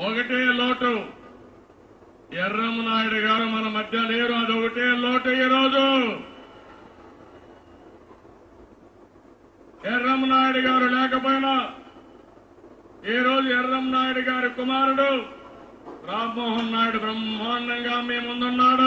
ఒకటే లోటు ఎర్రమ్మనాయుడు గారు మన మధ్య లేరు అది ఒకటే లోటు ఈరోజు ఎర్రమ్మనాయుడు గారు లేకపోయినా ఈ రోజు ఎర్రమ్మనాయుడు గారి కుమారుడు రామ్మోహన్ నాయుడు బ్రహ్మాండంగా మీ ముందున్నాడు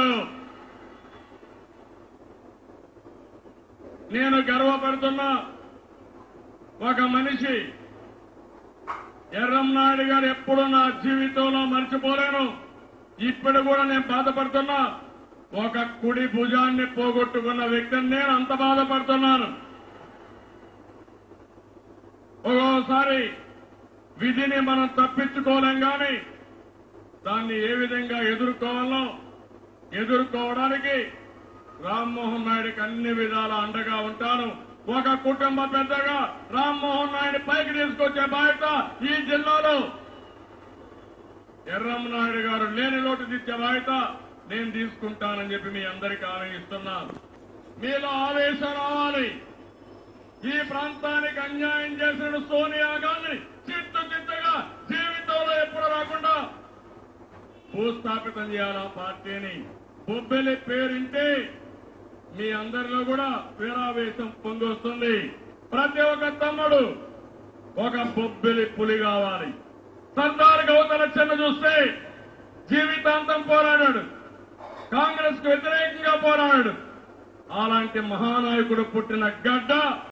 నేను గర్వపడుతున్నా ఒక మనిషి ఎర్రంనాయుడు గారు ఎప్పుడు నా జీవితంలో మర్చిపోలేను ఇప్పుడు కూడా నేను బాధపడుతున్నా ఒక కుడి భుజాన్ని పోగొట్టుకున్న వ్యక్తిని నేను అంత బాధపడుతున్నాను ఒక్కోసారి విధిని మనం తప్పించుకోలేం గాని దాన్ని ఏ విధంగా ఎదుర్కోవాలో ఎదుర్కోవడానికి రామ్మోహన్ నాయుడికి అన్ని విధాల అండగా ఉంటాను ఒక కుటుంబ పెద్దగా రామ్మోహన్ నాయుడు పైకి తీసుకొచ్చే బాధ్యత ఈ జిల్లాలో ఎర్రమ్మనాయుడు గారు లేని లోటు తెచ్చే బాధ్యత నేను తీసుకుంటానని చెప్పి మీ అందరికీ హామీ ఇస్తున్నాను మీలో ఆవేశం రావాలి ఈ ప్రాంతానికి అన్యాయం చేసిన సోనియా గాంధీ చిత్తు చిత్తగా జీవితంలో ఎప్పుడు రాకుండా భూస్థాపితం చేయాలి ఆ పార్టీని బొబ్బెలి పేరింటే మీ అందరిలో కూడా వీరావేశం పొందొస్తుంది ప్రతి ఒక్క తమ్ముడు ఒక బొబ్బెలి పులి కావాలి సర్దార్ గౌతల చిన్న చూస్తే జీవితాంతం పోరాడాడు కాంగ్రెస్ కు వ్యతిరేకంగా పోరాడాడు అలాంటి మహానాయకుడు పుట్టిన గడ్డ